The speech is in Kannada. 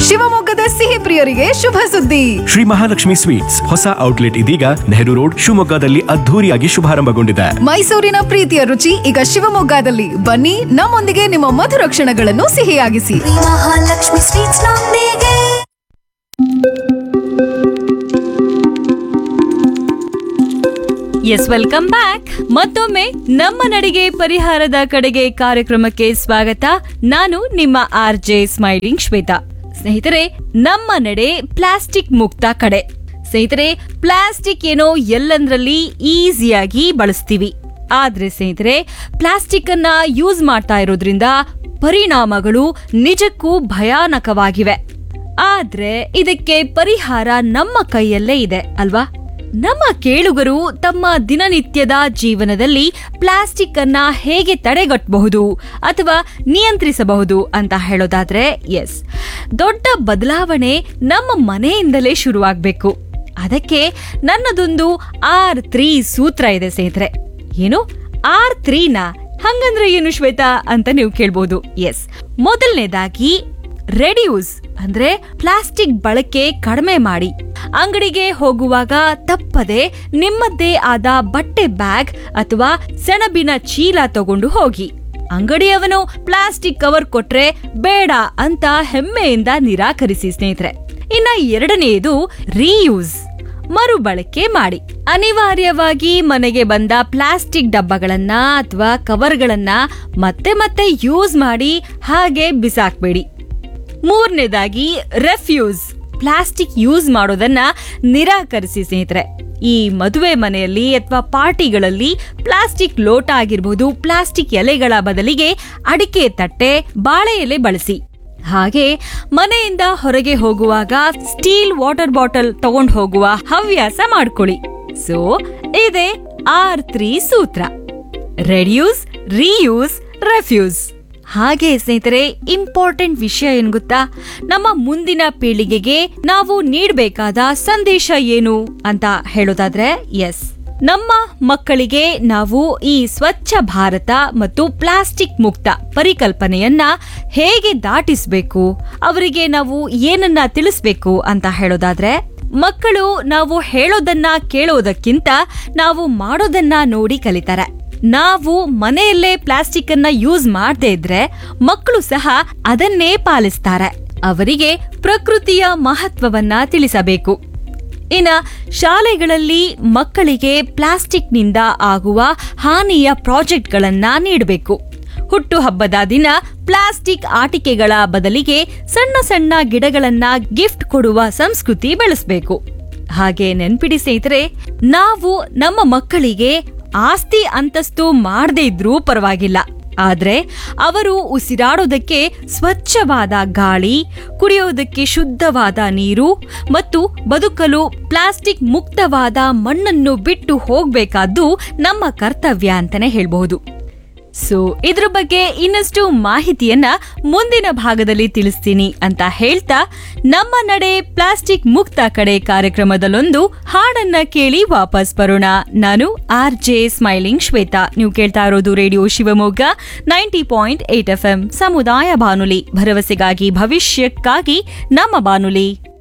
ಶಿವಮೊಗ್ಗದ ಸಿಹಿ ಪ್ರಿಯರಿಗೆ ಶುಭ ಸುದ್ದಿ ಶ್ರೀ ಮಹಾಲಕ್ಷ್ಮಿ ಸ್ವೀಟ್ಸ್ ಹೊಸ ಔಟ್ಲೆಟ್ ಇದೀಗ ನೆಹರು ರೋಡ್ ಶಿವಮೊಗ್ಗದಲ್ಲಿ ಅದ್ಧೂರಿಯಾಗಿ ಶುಭಾರಂಭಗೊಂಡಿದೆ ಮೈಸೂರಿನ ಪ್ರೀತಿಯ ರುಚಿ ಈಗ ಶಿವಮೊಗ್ಗದಲ್ಲಿ ಬನ್ನಿ ನಮ್ಮೊಂದಿಗೆ ನಿಮ್ಮ ಮಧುರ ಕ್ಷಣಗಳನ್ನು ಸಿಹಿಯಾಗಿಸಿ ಮಹಾಲಕ್ಷ್ಮಿ ಸ್ವೀಟ್ಸ್ ನೊಂದಿಗೆ ಎಸ್ ವೆಲ್ಕಮ್ ಬ್ಯಾಕ್ ಮತ್ತೊಮ್ಮೆ ನಮ್ಮ ನಡಿಗೆ ಪರಿಹಾರದ ಕಡೆಗೆ ಕಾರ್ಯಕ್ರಮಕ್ಕೆ ಸ್ವಾಗತ ನಾನು ನಿಮ್ಮ ಆರ್ ಜೆ ಸ್ಮೈಲಿಂಗ್ ಶ್ವೇತಾ ಸ್ನೇಹಿತರೆ ನಮ್ಮ ನಡೆ ಪ್ಲಾಸ್ಟಿಕ್ ಮುಕ್ತ ಕಡೆ ಸ್ನೇಹಿತರೆ ಪ್ಲಾಸ್ಟಿಕ್ ಏನೋ ಎಲ್ಲಂದ್ರಲ್ಲಿ ಈಸಿಯಾಗಿ ಬಳಸ್ತೀವಿ ಆದ್ರೆ ಸ್ನೇಹಿತರೆ ಪ್ಲಾಸ್ಟಿಕ್ ಅನ್ನ ಯೂಸ್ ಮಾಡ್ತಾ ಇರೋದ್ರಿಂದ ಪರಿಣಾಮಗಳು ನಿಜಕ್ಕೂ ಭಯಾನಕವಾಗಿವೆ ಆದ್ರೆ ಇದಕ್ಕೆ ಪರಿಹಾರ ನಮ್ಮ ಕೈಯಲ್ಲೇ ಇದೆ ಅಲ್ವಾ ನಮ್ಮ ಕೇಳುಗರು ತಮ್ಮ ದಿನನಿತ್ಯದ ಜೀವನದಲ್ಲಿ ಪ್ಲಾಸ್ಟಿಕ್ ಅನ್ನ ಹೇಗೆ ತಡೆಗಟ್ಟಬಹುದು ಅಥವಾ ನಿಯಂತ್ರಿಸಬಹುದು ಅಂತ ಹೇಳೋದಾದ್ರೆ ಎಸ್ ದೊಡ್ಡ ಬದಲಾವಣೆ ನಮ್ಮ ಮನೆಯಿಂದಲೇ ಶುರುವಾಗಬೇಕು ಅದಕ್ಕೆ ನನ್ನದೊಂದು ಆರ್ ತ್ರೀ ಸೂತ್ರ ಇದೆ ಸ್ನೇಹಿತರೆ ಏನು ಆರ್ ತ್ರೀನಾ ಹಂಗಂದ್ರೆ ಏನು ಶ್ವೇತಾ ಅಂತ ನೀವು ಕೇಳ್ಬೋದು ಎಸ್ ಮೊದಲನೇದಾಗಿ ರೆಡ್ಯೂಸ್ ಅಂದ್ರೆ ಪ್ಲಾಸ್ಟಿಕ್ ಬಳಕೆ ಕಡಿಮೆ ಮಾಡಿ ಅಂಗಡಿಗೆ ಹೋಗುವಾಗ ತಪ್ಪದೆ ನಿಮ್ಮದ್ದೇ ಆದ ಬಟ್ಟೆ ಬ್ಯಾಗ್ ಅಥವಾ ಸೆಣಬಿನ ಚೀಲ ತಗೊಂಡು ಹೋಗಿ ಅಂಗಡಿಯವನು ಪ್ಲಾಸ್ಟಿಕ್ ಕವರ್ ಕೊಟ್ರೆ ಬೇಡ ಅಂತ ಹೆಮ್ಮೆಯಿಂದ ನಿರಾಕರಿಸಿ ಸ್ನೇಹಿತರೆ ಇನ್ನ ಎರಡನೆಯದು ರೀಯೂಸ್ ಮರುಬಳಕೆ ಮಾಡಿ ಅನಿವಾರ್ಯವಾಗಿ ಮನೆಗೆ ಬಂದ ಪ್ಲಾಸ್ಟಿಕ್ ಡಬ್ಬಗಳನ್ನ ಅಥವಾ ಕವರ್ಗಳನ್ನ ಮತ್ತೆ ಮತ್ತೆ ಯೂಸ್ ಮಾಡಿ ಹಾಗೆ ಬಿಸಾಕ್ಬೇಡಿ ಮೂರನೇದಾಗಿ ರೆಫ್ಯೂಸ್ ಪ್ಲಾಸ್ಟಿಕ್ ಯೂಸ್ ಮಾಡೋದನ್ನ ನಿರಾಕರಿಸಿ ಸ್ನೇಹಿತರೆ ಈ ಮದುವೆ ಮನೆಯಲ್ಲಿ ಅಥವಾ ಪಾರ್ಟಿಗಳಲ್ಲಿ ಪ್ಲಾಸ್ಟಿಕ್ ಲೋಟ ಆಗಿರ್ಬೋದು ಪ್ಲಾಸ್ಟಿಕ್ ಎಲೆಗಳ ಬದಲಿಗೆ ಅಡಿಕೆ ತಟ್ಟೆ ಬಾಳೆ ಎಲೆ ಬಳಸಿ ಹಾಗೆ ಮನೆಯಿಂದ ಹೊರಗೆ ಹೋಗುವಾಗ ಸ್ಟೀಲ್ ವಾಟರ್ ಬಾಟಲ್ ತಗೊಂಡು ಹೋಗುವ ಹವ್ಯಾಸ ಮಾಡ್ಕೊಳ್ಳಿ ಸೊ ಇದೆ ಆರ್ ತ್ರೀ ಸೂತ್ರ ರೆಡ್ಯೂಸ್ ರೀಯೂಸ್ ರೆಫ್ಯೂಸ್ ಹಾಗೆ ಸ್ನೇಹಿತರೆ ಇಂಪಾರ್ಟೆಂಟ್ ವಿಷಯ ಏನ್ ಗೊತ್ತಾ ನಮ್ಮ ಮುಂದಿನ ಪೀಳಿಗೆಗೆ ನಾವು ನೀಡಬೇಕಾದ ಸಂದೇಶ ಏನು ಅಂತ ಹೇಳೋದಾದ್ರೆ ಎಸ್ ನಮ್ಮ ಮಕ್ಕಳಿಗೆ ನಾವು ಈ ಸ್ವಚ್ಛ ಭಾರತ ಮತ್ತು ಪ್ಲಾಸ್ಟಿಕ್ ಮುಕ್ತ ಪರಿಕಲ್ಪನೆಯನ್ನ ಹೇಗೆ ದಾಟಿಸಬೇಕು ಅವರಿಗೆ ನಾವು ಏನನ್ನ ತಿಳಿಸ್ಬೇಕು ಅಂತ ಹೇಳೋದಾದ್ರೆ ಮಕ್ಕಳು ನಾವು ಹೇಳೋದನ್ನ ಕೇಳೋದಕ್ಕಿಂತ ನಾವು ಮಾಡೋದನ್ನ ನೋಡಿ ಕಲಿತಾರೆ ನಾವು ಮನೆಯಲ್ಲೇ ಪ್ಲಾಸ್ಟಿಕ್ ಅನ್ನ ಯೂಸ್ ಮಾಡದೇ ಇದ್ರೆ ಮಕ್ಕಳು ಸಹ ಅದನ್ನೇ ಪಾಲಿಸ್ತಾರೆ ಅವರಿಗೆ ಪ್ರಕೃತಿಯ ಮಹತ್ವವನ್ನ ತಿಳಿಸಬೇಕು ಇನ್ನ ಶಾಲೆಗಳಲ್ಲಿ ಮಕ್ಕಳಿಗೆ ಪ್ಲಾಸ್ಟಿಕ್ನಿಂದ ಆಗುವ ಹಾನಿಯ ಪ್ರಾಜೆಕ್ಟ್ಗಳನ್ನ ನೀಡಬೇಕು ಹುಟ್ಟುಹಬ್ಬದ ದಿನ ಪ್ಲಾಸ್ಟಿಕ್ ಆಟಿಕೆಗಳ ಬದಲಿಗೆ ಸಣ್ಣ ಸಣ್ಣ ಗಿಡಗಳನ್ನ ಗಿಫ್ಟ್ ಕೊಡುವ ಸಂಸ್ಕೃತಿ ಬೆಳೆಸಬೇಕು ಹಾಗೆ ನೆನ್ಪಿಡಿ ಸ್ನೇಹಿತರೆ ನಾವು ನಮ್ಮ ಮಕ್ಕಳಿಗೆ ಆಸ್ತಿ ಅಂತಸ್ತು ಮಾಡದೇ ಇದ್ರೂ ಪರವಾಗಿಲ್ಲ ಆದ್ರೆ ಅವರು ಉಸಿರಾಡೋದಕ್ಕೆ ಸ್ವಚ್ಛವಾದ ಗಾಳಿ ಕುಡಿಯೋದಕ್ಕೆ ಶುದ್ಧವಾದ ನೀರು ಮತ್ತು ಬದುಕಲು ಪ್ಲಾಸ್ಟಿಕ್ ಮುಕ್ತವಾದ ಮಣ್ಣನ್ನು ಬಿಟ್ಟು ಹೋಗ್ಬೇಕಾದ್ದು ನಮ್ಮ ಕರ್ತವ್ಯ ಅಂತಾನೆ ಹೇಳ್ಬಹುದು ಸೊ ಇದ್ರ ಬಗ್ಗೆ ಇನ್ನಷ್ಟು ಮಾಹಿತಿಯನ್ನ ಮುಂದಿನ ಭಾಗದಲ್ಲಿ ತಿಳಿಸ್ತೀನಿ ಅಂತ ಹೇಳ್ತಾ ನಮ್ಮ ನಡೆ ಪ್ಲಾಸ್ಟಿಕ್ ಮುಕ್ತ ಕಡೆ ಕಾರ್ಯಕ್ರಮದಲ್ಲೊಂದು ಹಾಡನ್ನ ಕೇಳಿ ವಾಪಸ್ ಬರೋಣ ನಾನು ಆರ್ ಜೆ ಸ್ಮೈಲಿಂಗ್ ಶ್ವೇತಾ ನೀವು ಕೇಳ್ತಾ ಇರೋದು radio Shivamogga ninety point eight F ಸಮುದಾಯ ಬಾನುಲಿ ಭರವಸೆಗಾಗಿ ಭವಿಷ್ಯಕ್ಕಾಗಿ ನಮ್ಮ ಬಾನುಲಿ